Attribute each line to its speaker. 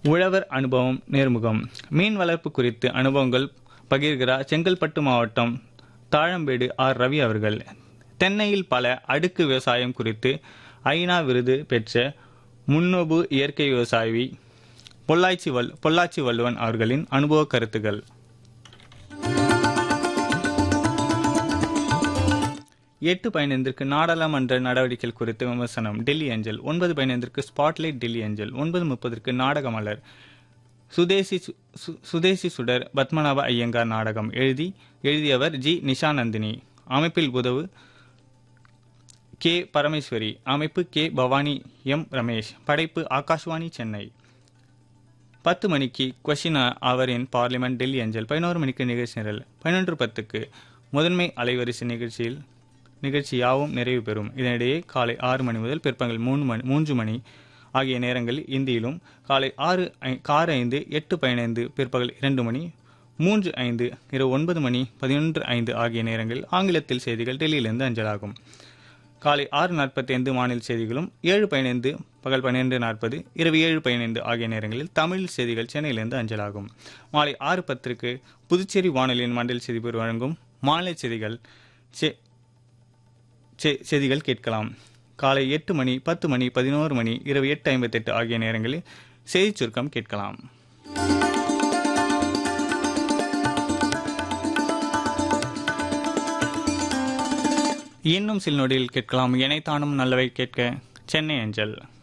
Speaker 1: உழவர் அனுபவம் நேர்முகம் மீன் வளர்ப்பு குறித்து அனுபவங்கள் பகிர்கிறார் செங்கல்பட்டு மாவட்டம் தாழம்பேடு ஆர் ரவி அவர்கள் தென்னையில் பல அடுக்கு விவசாயம் குறித்து ஐநா விருது பெற்ற முன்னோபு இயற்கை விவசாயி பொள்ளாச்சி வல் பொள்ளாச்சி வள்ளுவன் அவர்களின் அனுபவ கருத்துகள் எட்டு பதினைந்திற்கு நாடாளுமன்ற நடவடிக்கைகள் குறித்து விமர்சனம் டெல்லி அஞ்சல் ஒன்பது பதினைந்திற்கு ஸ்பாட்லைட் டெல்லி அஞ்சல் ஒன்பது முப்பதற்கு நாடக மலர் சுதேசி சு- சு- சுதேசி சுடர் பத்மநாப ஐயங்கார் நாடகம் எழுதி எழுதியவர் ஜி நிஷாநந்தினி அமைப்பில் உதவு கே பரமேஸ்வரி அமைப்பு கே பவானி எம் ரமேஷ் படைப்பு ஆகாஷ்வாணி சென்னை பத்து மணிக்கு கொஷின் அவரின் பார்லிமெண்ட் டெல்லி அஞ்சல் பதினோரு மணிக்கு நிகழ்ச்சி நிரல் பதினொன்று பத்துக்கு முதன்மை அலைவரிசை நிகழ்ச்சியில் நிகழ்ச்சி யாவும் நிறைவு பெறும் இதனிடையே காலை ஆறு மணி முதல் பிற்பகல் மூணு மணி மூன்று மணி ஆகிய நேரங்களில் இந்தியிலும் காலை ஆறு ஐ- ஆறு ஐந்து எட்டு பதினைந்து பிற்பகல் இரண்டு மணி மூன்று ஐந்து இரவு ஒன்பது மணி பதினொன்று ஐந்து ஆகிய நேரங்களில் ஆங்கிலத்தில் செய்திகள் டெல்லியிலிருந்து அஞ்சலாகும் காலை ஆறு நாற்பத்தி ஐந்து மாநில செய்திகளும் ஏழு பதினைந்து பகல் பன்னிரெண்டு நாற்பது இரவு ஏழு பதினைந்து ஆகிய நேரங்களில் தமிழ் செய்திகள் சென்னையிலிருந்து அஞ்சலாகும் மாலை ஆறு பத்திற்கு புதுச்சேரி வானொலியின் மண்டல செய்திபர் வழங்கும் மாநில செய்திகள் செ- செ- செய்திகள் கேட்கலாம் காலை எட்டு மணி பத்து மணி பதினோரு மணி இரவு எட்டு ஐம்பத்தெட்டு ஆகிய நேரங்களில் செய்திச் சுருக்கம் கேட்கலாம் இன்னும் சில நொடியில் கேட்கலாம் இணைத்தானும் நல்லவை கேட்க சென்னை அஞ்சல்